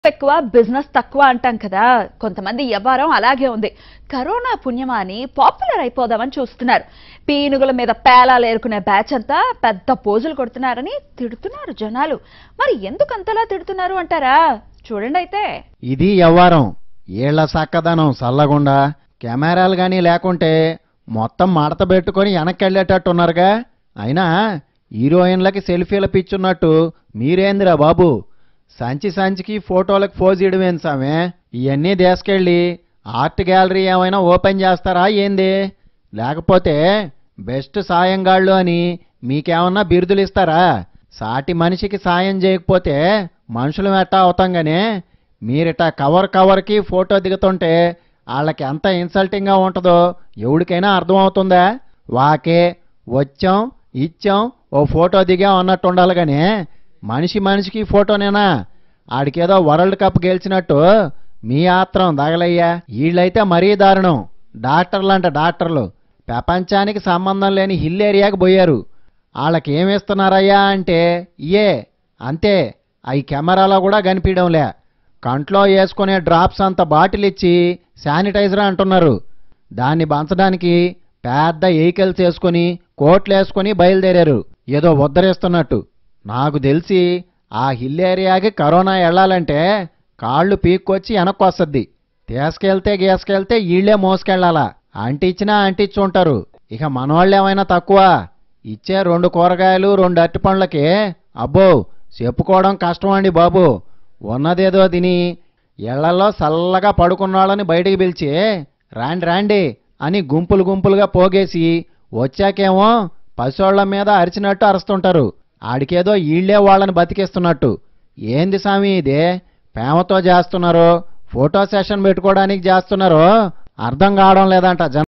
ఎక్కువ బిజినెస్ తక్కువ అంటాం కదా కొంతమంది వ్యవహారం అలాగే ఉంది కరోనా పుణ్యమా అని పాపులర్ అయిపోదామని చూస్తున్నారు పీనుగుల మీద పేలాలు ఏరుకునే బ్యాచ్ అంతా పెద్ద పోజులు కొడుతున్నారని తిడుతున్నారు జనాలు మరి ఎందుకు అంతలా తిడుతున్నారు అంటారా చూడండి అయితే ఇది వ్యవహారం ఏళ్ల సక్కదనం సల్లగుండా కెమెరాలు గానీ లేకుంటే మొత్తం మడత పెట్టుకొని వెనక్కి వెళ్ళేటట్టున్నారుగా అయినా హీరోయిన్లకి సెల్ఫీల పిచ్చున్నట్టు మీరేందిరా బాబు సంచి సంచికి ఫోటోలకు ఫోజ్ ఇడమేం సామే ఇవన్నీ తీసుకెళ్ళి ఆర్ట్ గ్యాలరీ ఏమైనా ఓపెన్ చేస్తారా ఏంది లేకపోతే బెస్ట్ సాయంగాళ్ళు అని మీకేమన్నా బిరుదులు ఇస్తారా సాటి మనిషికి సాయం చేయకపోతే మనుషులు ఎట్టా అవుతాం గానే మీరిట కవర్ కవర్కి ఫోటో దిగుతుంటే వాళ్ళకి ఎంత ఇన్సల్టింగ్గా ఉంటుందో ఎవడికైనా అర్థమవుతుందా వాకే వచ్చాం ఇచ్చాం ఓ ఫోటో దిగాం అన్నట్టు ఉండాలి కానీ మనిషి మనిషికి ఫోటోనేనా ఆడికేదో వరల్డ్ కప్ గెలిచినట్టు మీ ఆత్రం దగలయ్యా వీళ్ళైతే మరీ దారుణం డాక్టర్లు అంట డాక్టర్లు ప్రపంచానికి సంబంధం లేని హిల్ ఏరియాకి పోయారు వాళ్ళకి ఏమిస్తున్నారయ్యా అంటే ఇయే అంతే అవి కెమెరాలో కూడా కనిపించడంలే కంట్లో వేసుకునే డ్రాప్స్ అంత బాటిల్ ఇచ్చి శానిటైజర్ అంటున్నారు దాన్ని పంచడానికి పెద్ద వెహికల్స్ వేసుకొని కోట్లు వేసుకొని బయలుదేరారు ఏదో ఉద్ధరిస్తున్నట్టు నాకు తెలిసి ఆ హిల్ ఏరియాకి కరోనా వెళ్ళాలంటే కాళ్ళు పీక్కొచ్చి వెనక్కి వస్తుంది తీసుకెళ్తే గీసుకెళ్తే వీళ్ళే మోసుకెళ్ళాలా అంటిచ్చినా అంటించుంటారు ఇక మనవాళ్ళు ఏమైనా తక్కువ ఇచ్చే రెండు కూరగాయలు రెండు అరటిపండ్లకి అబ్బో చెప్పుకోవడం కష్టం అండి బాబు ఉన్నదేదో తిని ఇళ్లలో చల్లగా పడుకున్నాళ్ళని బయటికి పిలిచి రాండి రాండి అని గుంపులు గుంపులుగా పోగేసి వచ్చాకేమో పశువుల మీద అరిచినట్టు అరుస్తుంటారు ఆడికేదో ఈళ్లే వాళ్ళని బతికిస్తున్నట్టు ఏంది సామి ఇదే ప్రేమతో చేస్తున్నారు ఫోటో సెషన్ పెట్టుకోవడానికి చేస్తున్నారు అర్థం కావడం లేదంట జనం